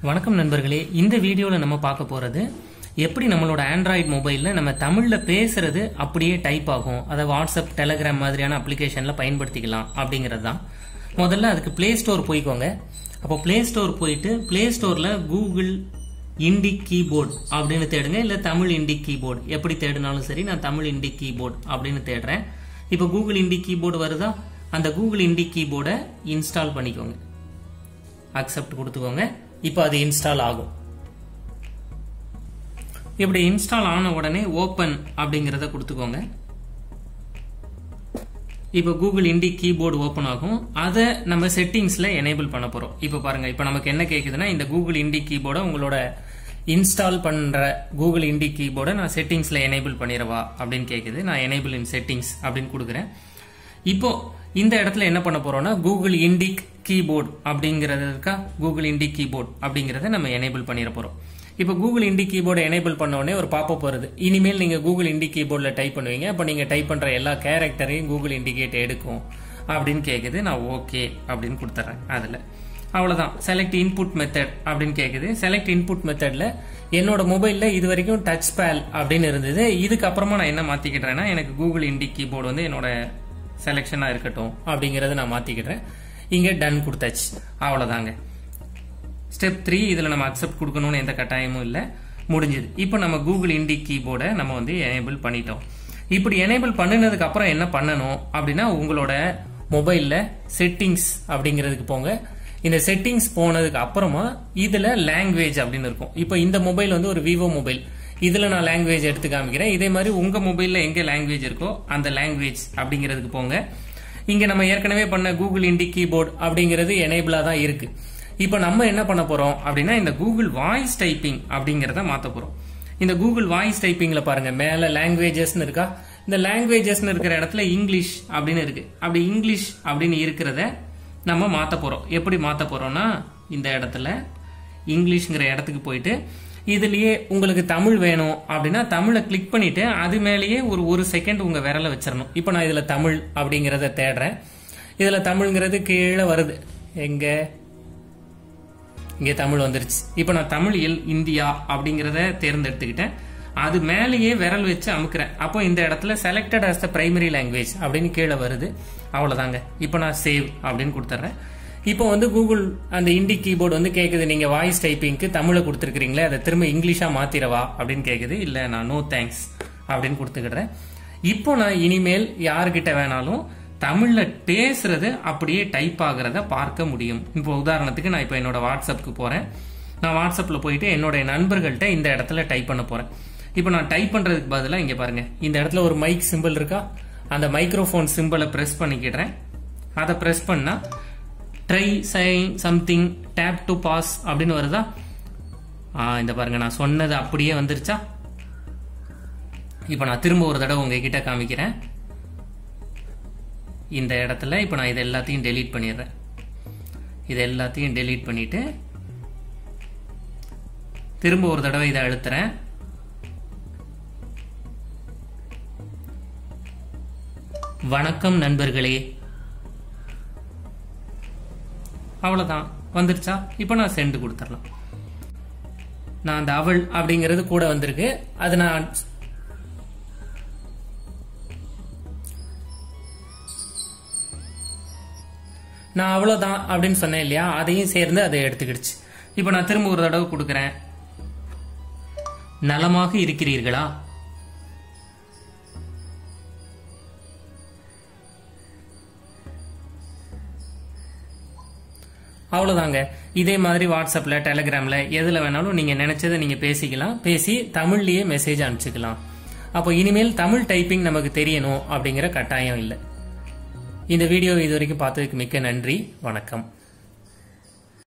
வணக்கம் நண்பர்களே இந்த வீடியோவில் நம்ம பார்க்க போகிறது எப்படி நம்மளோட ஆண்ட்ராய்டு மொபைலில் நம்ம தமிழில் பேசுறது அப்படியே டைப் ஆகும் அதை வாட்ஸ்அப் டெலகிராம் மாதிரியான அப்ளிகேஷனில் பயன்படுத்திக்கலாம் அப்படிங்கிறது தான் முதல்ல அதுக்கு ப்ளே ஸ்டோர் போய்க்கோங்க அப்போ ப்ளே ஸ்டோர் போயிட்டு ப்ளே ஸ்டோரில் கூகுள் இண்டி கீபோர்ட் அப்படின்னு தேடுங்க இல்லை தமிழ் இண்டி கீபோர்டு எப்படி தேடினாலும் சரி நான் தமிழ் இண்டி கீபோர்ட் அப்படின்னு தேடுறேன் இப்போ கூகுள் இண்டி கீபோர்டு வருதா அந்த கூகுள் இண்டி கீபோர்டை இன்ஸ்டால் பண்ணிக்கோங்க அக்செப்ட் கொடுத்துக்கோங்க இப்போ அது இன்ஸ்டால் ஆகும் இப்படி இன்ஸ்டால் ஆன உடனே ஓப்பன் அப்படிங்கிறத கொடுத்துக்கோங்க இப்போ கூகுள் இண்டி கீபோர்டு ஓப்பன் ஆகும் அதை நம்ம செட்டிங்ஸ்ல எனேபிள் பண்ண போறோம் இப்போ பாருங்க இப்போ நமக்கு என்ன கேக்குதுன்னா இந்த கூகுள் இண்டி கீபோர்டை உங்களோட இன்ஸ்டால் பண்ற கூகுள் இண்டி கீபோர்டை நான் செட்டிங்ஸ்ல எனேபிள் பண்ணிடவா அப்படின்னு கேக்குது நான் எனேபிள் இன் செட்டிங்ஸ் அப்படின்னு கொடுக்குறேன் இப்போ இந்த இடத்துல என்ன பண்ண போறோம்னா கூகுள் இண்டிக் கீபோர்ட் அப்படிங்கறது இருக்கா கூகுள் இண்டி கீபோர்ட் அப்படிங்கறத நம்ம எனேபிள் பண்ணிட போறோம் இப்போ கூகுள் இண்டி கீபோர்டை எனேபிள் பண்ண உடனே ஒரு பாப்பப் வருது இனிமேல் நீங்க கூகுள் இண்டி கீபோர்டில் டைப் பண்ணுவீங்க அப்போ நீங்க டைப் பண்ற எல்லா கேரக்டரையும் கூகுள் இண்டிகேட் எடுக்கும் அப்படின்னு கேக்குது நான் ஓகே அப்படின்னு கொடுத்துட்றேன் அதுல அவ்வளவுதான் செலக்ட் இன்புட் மெத்தட் அப்படின்னு கேக்குது செலக்ட் இன்புட் மெத்தட்ல என்னோட மொபைல்ல இது வரைக்கும் டச் பேல் அப்படின்னு இருந்தது இதுக்கு அப்புறமா நான் என்ன மாத்திக்கிட்டேன்னா எனக்கு கூகுள் இண்டி கீபோர்டு வந்து என்னோட செலெக்ஷனா இருக்கட்டும் அப்படிங்கறத நான் மாத்திக்கிட்டேன் இங்க டன் கொடுத்தாச்சு அவ்வளவுதாங்க ஸ்டெப் த்ரீ இதுல நம்ம அக்செப்ட் கொடுக்கணும்னு எந்த கட்டாயமும் இல்லை முடிஞ்சது இப்போ நம்ம கூகுள் இண்டி கீபோர்டை நம்ம வந்து எனேபிள் பண்ணிட்டோம் இப்படி எனேபிள் பண்ணினதுக்கு அப்புறம் என்ன பண்ணணும் அப்படின்னா உங்களோட மொபைல்ல செட்டிங்ஸ் அப்படிங்கிறதுக்கு போங்க இந்த செட்டிங்ஸ் போனதுக்கு அப்புறமா இதுல லாங்குவேஜ் அப்படின்னு இருக்கும் இப்போ இந்த மொபைல் வந்து ஒரு விவோ மொபைல் இதுல நான் லாங்குவேஜ் எடுத்து காமிக்கிறேன் இதே மாதிரி உங்க மொபைல்ல எங்க லாங்குவேஜ் இருக்கோ அந்த லாங்குவேஜ் அப்படிங்கிறதுக்கு போங்க இங்க நம்ம ஏற்கனவே பண்ண கூகுள் இண்டி கீபோர்ட் அப்படிங்கிறது எனேபிளா தான் இருக்கு இப்போ நம்ம என்ன பண்ண போறோம் அப்படின்னா இந்த கூகுள் வாய்ஸ் டைப்பிங் அப்படிங்கறத மாத்த போறோம் இந்த கூகுள் வாய்ஸ் டைப்பிங்ல பாருங்க மேல லாங்குவேஜஸ்னு இருக்கா இந்த லாங்குவேஜஸ்னு இருக்கிற இடத்துல இங்கிலீஷ் அப்படின்னு இருக்கு அப்படி இங்கிலீஷ் அப்படின்னு இருக்கிறத நம்ம மாத்த போறோம் எப்படி மாத்த போறோம்னா இந்த இடத்துல இங்கிலீஷ்ங்கிற இடத்துக்கு போயிட்டு இதுலயே உங்களுக்கு தமிழ் வேணும் அப்படின்னா தமிழை கிளிக் பண்ணிட்டு அது மேலேயே ஒரு ஒரு செகண்ட் உங்க விரல வச்சிடணும் இப்போ நான் இதுல தமிழ் அப்படிங்கறத தேடுறேன் இதுல தமிழ்ங்கிறது கீழே வருது எங்க இங்கே தமிழ் வந்துருச்சு இப்போ நான் தமிழ் இல் இந்தியா அப்படிங்கிறத தேர்ந்தெடுத்துக்கிட்டேன் அது மேலேயே விரல் வச்சு அமுக்குறேன் அப்போ இந்த இடத்துல selected as the primary language அப்படின்னு கீழே வருது அவ்வளோதாங்க இப்போ நான் சேவ் அப்படின்னு கொடுத்துட்றேன் இப்போ வந்து கூகுள் அந்த இண்டி கீபோர்டு வந்து கேட்குது நீங்க வாய்ஸ் டைப்பிங்க்கு தமிழை கொடுத்துருக்கீங்களே அதை திரும்ப இங்கிலீஷா மாத்திரவா அப்படின்னு கேட்குது இல்லை நான் நோ தேங்க்ஸ் அப்படின்னு கொடுத்துக்கிடுறேன் இப்போ நான் இனிமேல் யாருக்கிட்ட வேணாலும் தமிழ்ல பேசுறது அப்படியே டைப் ஆகிறத பார்க்க முடியும் இப்போ உதாரணத்துக்கு நான் இப்போ என்னோட வாட்ஸ்அப்புக்கு போறேன் நான் வாட்ஸ்அப்ல போயிட்டு என்னோட நண்பர்கள்ட்ட இந்த இடத்துல டைப் பண்ண போறேன் இப்போ நான் டைப் பண்றதுக்கு பதிலாக இங்க பாருங்க இந்த இடத்துல ஒரு மைக் சிம்பிள் இருக்கா அந்த மைக்ரோஃபோன் சிம்பிளை பிரஸ் பண்ணிக்கிடுறேன் அதை பிரஸ் பண்ணா try sign something tap to pass அப்படின்னு வருதா ஆ இந்த பாருங்க நான் சொன்னது அப்படியே வந்துருச்சா இப்போ நான் திரும்ப ஒரு தடவை உங்ககிட்ட காமிக்கிறேன் இந்த இடத்துல இப்போ நான் இது எல்லாத்தையும் டெலீட் பண்ணிடுறேன் இது எல்லாத்தையும் டெலீட் பண்ணிட்டு திரும்ப ஒரு தடவை இதை அழுத்துறேன் வணக்கம் நண்பர்களே அவ்வளவுதான் வந்துருச்சா இப்போ நான் சென்ட் கொடுத்துடலாம் நான் அந்த அவள் அப்படிங்கிறது கூட வந்திருக்கு அது நான் நான் அவ்வளவுதான் அப்படின்னு சொன்னேன் இல்லையா அதையும் சேர்ந்து அதை எடுத்துக்கிடுச்சு இப்போ நான் திரும்ப ஒரு தடவை கொடுக்குறேன் நலமாக இருக்கிறீர்களா அவ்வளவுதாங்க இதே மாதிரி வாட்ஸ்அப்ல டெலிகிராம்ல எதுல வேணாலும் நீங்க நினைச்சதை நீங்க பேசிக்கலாம் பேசி தமிழ்லயே மெசேஜ் அனுப்பிச்சுக்கலாம் அப்போ இனிமேல் தமிழ் டைப்பிங் நமக்கு தெரியணும் அப்படிங்கிற கட்டாயம் இல்லை இந்த வீடியோ இது வரைக்கும் பார்த்ததுக்கு மிக்க நன்றி வணக்கம்